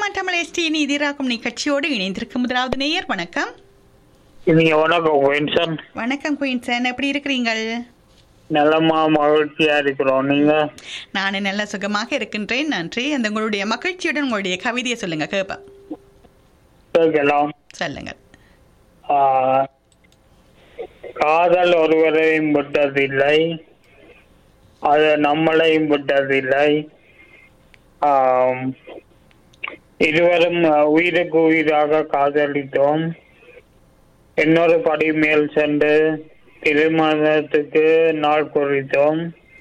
CMR Tamil ST நீதிராக்கும் நிகழ்ச்சியோடு இணைந்திருக்கும் முதலாவது நேயர் வணக்கம் நீங்க வணக்கம் வின்சன் வணக்கம் குயின்சன் எப்படி இருக்கிறீங்கள் நல்லமா மகிழ்ச்சியா இருக்கிறோம் நீங்க நான் நல்ல சுகமாக இருக்கின்றேன் நன்றி அந்த உங்களுடைய மகிழ்ச்சியுடன் உங்களுடைய கவிதையை சொல்லுங்க கேட்பேன் கேட்கலாம் சொல்லுங்கள் ஆஹ், காதல் ஒருவரையும் விட்டதில்லை அது நம்மளையும் விட்டதில்லை ஆம், இருவரும் அஹ், உயிருக்கு உயிராக காதலித்தோம் இன்னொரு படி மேல் சென்று திருமணத்துக்கு நாள் குறித்தோம்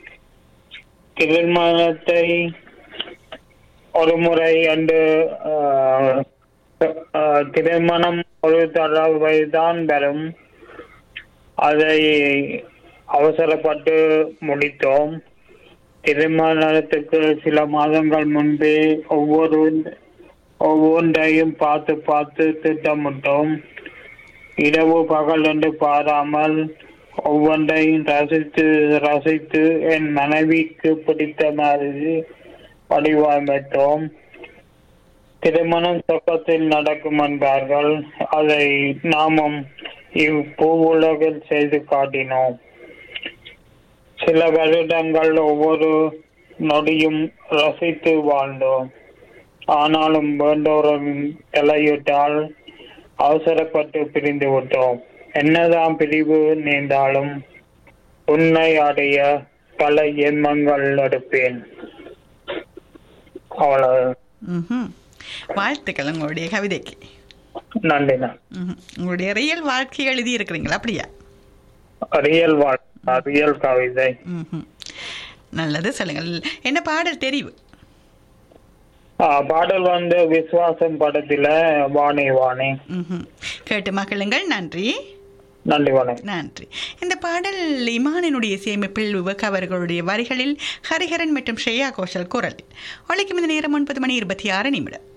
திருமணத்தை ஒரு முறை அன்று ஆஹ், ஆஹ், திருமணம் ஒரு தடவை தான் வரும் அதை அவசரப்பட்டு முடித்தோம் திருமணத்துக்கு சில மாதங்கள் முன்பே ஒவ்வொரு ஒவ்வொன்றையும் பார்த்து பார்த்து திட்டமிட்டோம் இரவு பகல் என்று பாராமல் ஒவ்வொன்றையும் ரசித்து ரசித்து என் மனைவிக்கு பிடித்த மாதிரி வடிவமைத்தோம் திருமணம் சொர்க்கத்தில் நடக்கும் என்பார்கள் அதை நாமும் இப்பூ உலகில் செய்து காட்டினோம் சில வருடங்கள் ஒவ்வொரு நொடியும் ரசித்து வாழ்ந்தோம் ஆனாலும் வேண்டோரும் தலையிட்டால் அவசரப்பட்டு பிரிந்து விட்டோம் என்னதான் பிரிவு நீந்தாலும் உன்னை அடைய பல எண்ணங்கள் எடுப்பேன் அவ்வளவு ம்ஹும். வாழ்த்துக்கள் உங்களுடைய கவிதைக்கு நன்றிண்ணா ம்ஹும். உங்களுடைய ரியல் வாழ்க்கை எழுதி இருக்கிறீங்களா அப்படியா ரியல் வாழ் ரியல் கவிதை ம்ஹும். நல்லது சொல்லுங்கள் என்ன பாடல் தெரிவு ஆ, பாடல் வந்து விசுவாசம் படத்துல வாணி வாணி ம்ஹும். கேட்டு மகிழுங்கள் நன்றி நன்றி வணக்கம் நன்றி இந்த பாடல் இமானினுடைய சேமிப்பில் விவேக் அவர்களுடைய வரிகளில் ஹரிஹரன் மற்றும் ஸ்ரேயா கோஷல் குரல் ஒழிக்கும் இந்த நேரம் ஒன்பது மணி இருபத்தி ஆறு நிமிடம்